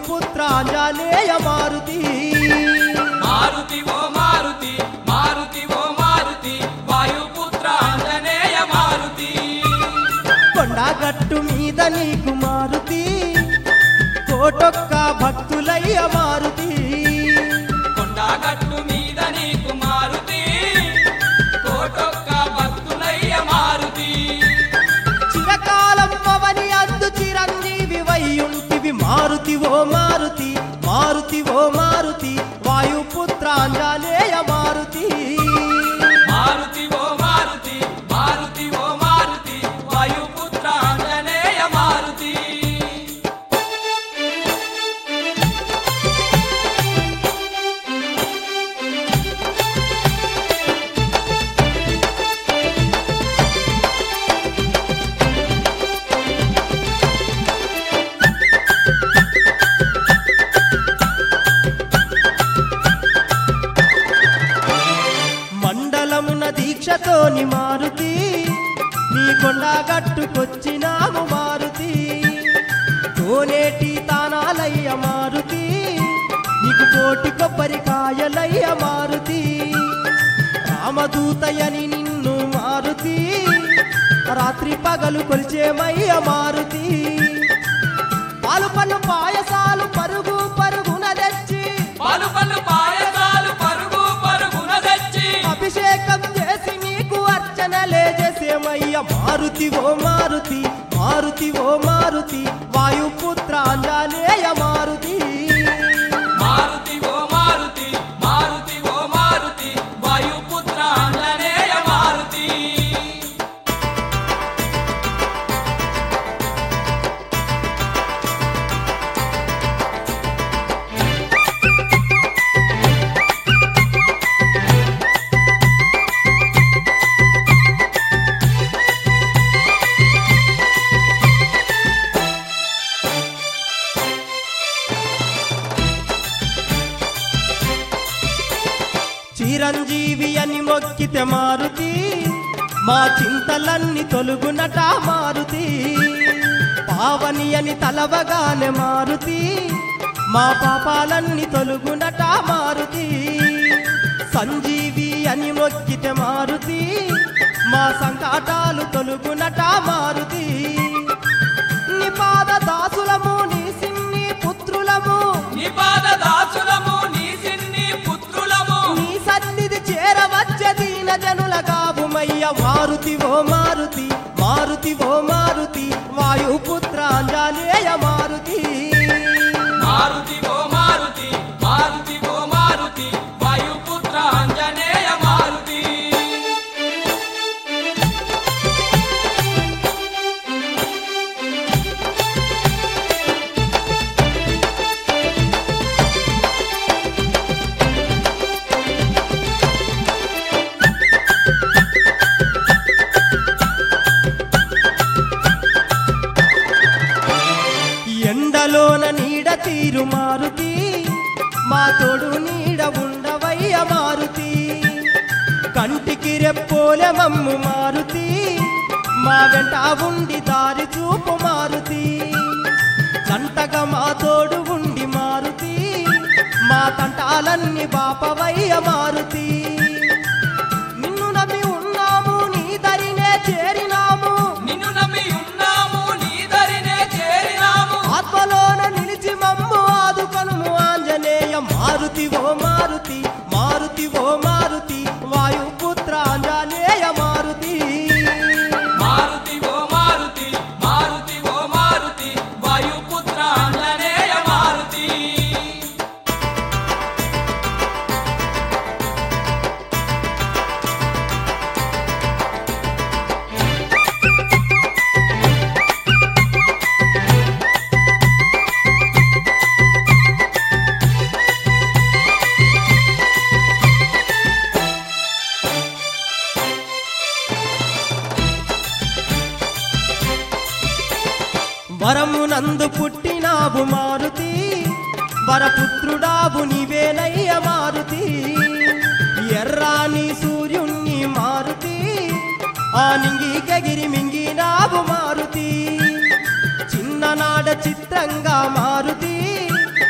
వాయుపుత్రాంజనేయ మారుతి మారుతి ఓ మారుతి మారుతి ఓ మారుతి వాయుపుత్ర ఆంజనేయ మారుతి కొండగట్టు మీద నీకు మారుతి కోటొక్క భక్తులయ్య మారుతి కొండగట్టు మీద నీకు మారుతి కోటొక్క భక్తులయ్య మారుతి చిరకాలం పవని అందు చిరంజీవి వయ్యుంటివి మారుతి ఓ మారుతి మారుతి ఓ మారుతి వాయుపుత్రాంజనేయ మారుతి మారుతి ఓ మారుతి మారుతి ఓ మారుతి వాయుపుత్ర ఆంజనేయ మారుతి మండలమున దీక్షతోని మారుతి నీ కొండగట్టుకొచ్చినాము మారుతి కోనేటి తానాలయ్య మారుతి నీకు కోటి కొబ్బరికాయలయ్య మారుతి రామదూతయని నిన్ను మారుతి రాత్రి పగలు కొలిచేమయ్య మారుతి పాలు పన్ను పాయసాలు పరుగు పరుగున తెచ్చి పలు పలు పాయసాలు పరుగు పరుగున తెచ్చి అభిషేకం చేసి నీకు అర్చనలే చేసేమయ్య మారుతి ఓ మారుతి మారుతి ఓ మారుతి వాయుపుత్ర అంజనేయ మారుతి మారుతి ఓ మారుతి మారుతి ఓ మారుతి వాయుపుత్ర ఆంజనేయ మారుతి చిరంజీవి అని మొక్కితే మారుతి మా చింతలన్నీ తొలుగునట మారుతి పావని అని తలవగానే మారుతి మా పాపాలన్నీ తొలుగునట మారుతి సంజీవి అని మొక్కితే మారుతి మా సంకటాలు తొలుగునట మారుతి నీ పాద దాసులము నీ సిన్ని పుత్రులము నిపాద దాసులము నీ సిన్ని పుత్రులము నీ సన్నిధి చేరవచ్చ దీన జనుల గాబుమయ్య మారుతి ఓ మారుతి మారుతి ఓ మారుతి వాయుపుత్ర అంజనేయ మారుతి మారుతి ఓ మారుతి మారుతి ఓ మారుతి వాయుపుత్ర ఆంజనేయ మారుతి ఎండలోన నీడ తీరు మారుతి మా తోడు నీడ ఉండవయ్య మారుతి కంటికి రెప్పోలె మమ్ము మారుతి మా వెంట ఉండి దారి చూపు మారుతి జంటగా మా తోడు ఉండి మారుతి మా తంటాలన్నీ బాపవయ్య మారుతి నిన్ను నమ్మి ఉన్నాము నీ దరినే చేరినాము నిన్ను నమ్మి ఉన్నాము నీ దరినే చేరినాము ఆత్మలోన నిలిచి మమ్ము ఆదుకొనుము ఆంజనేయ మారుతి ఓ మారుతి మారుతి ఓ మారుతి వాయుపుత్ర ఆంజనేయ మారుతి మారుతి ఓ మారుతి మారుతి ఓ మారుతి వాయుపుత్ర ఆంజనేయ మారుతి వరమునందు పుట్టినావు మారుతి వరపుత్రుడావు నీవేనయ్య మారుతి ఎర్రాని సూర్యుణ్ణి మారుతి ఆ నింగి కగిరి మింగినావు మారుతి చిన్ననాడ చిత్రంగా మారుతి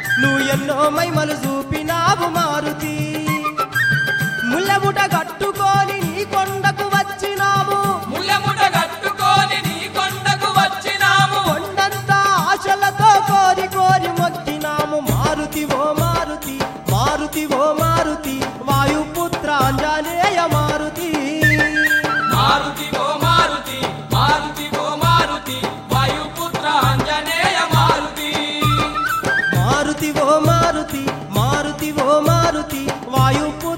ఎన్నో మైమలు చూపినావు మారుతి ముల్లముట కట్టుకొని నీ కొండకు వచ్చినావు ముల్లముట కట్టుకొని నీ కొండకు వచ్చినాము కొండంతా ఆశలతో కోరి కోరి మొక్కినాము మారుతి ఓ మారుతి మారుతి ఓ మారుతి వాయుపుత్ర అంజనేయ మారుతి మారుతి ఓ మారుతి మారుతి ఓ మారుతి వాయుపుత్ర అంజనేయ మారుతి మారుతి ఓ మారుతి మారుతి ఓ మారుతి వాయుపుత్ర